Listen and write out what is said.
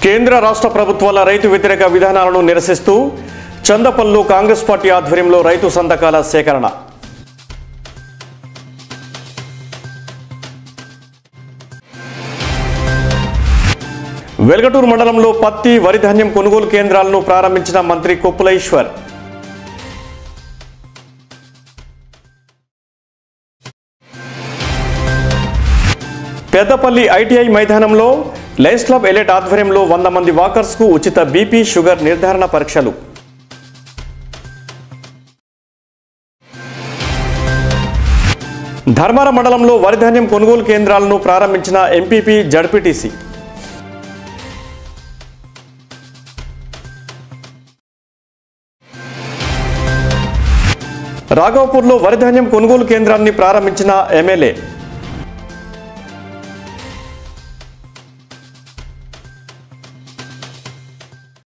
కేంద్ర రాష్ట్ర ప్రభుత్వాల రైతు వ్యతిరేక విధానాలను నిరసిస్తూ చందపల్లు కాంగ్రెస్ పార్టీ ఆధ్వర్యంలో రైతు సంతకాల సేకరణ వెల్గటూరు మండలంలో పత్తి వరి ధాన్యం కొనుగోలు కేంద్రాలను ప్రారంభించిన మంత్రి కొప్పుల ఈశ్వర్ పెద్దపల్లి ఐటీఐ మైదానంలో లయన్స్ క్లబ్ ఎలెట్ ఆధ్వర్యంలో వంద మంది వాకర్స్కు ఉచిత బీపీ షుగర్ నిర్ధారణ పరీక్షలు ధర్మార మండలంలో వరి ధాన్యం కొనుగోలు కేంద్రాలను ప్రారంభించిన ఎంపీపీ జడ్పీటీసీ రాఘవపూర్లో వరి ధాన్యం కొనుగోలు కేంద్రాన్ని ప్రారంభించిన ఎమ్మెల్యే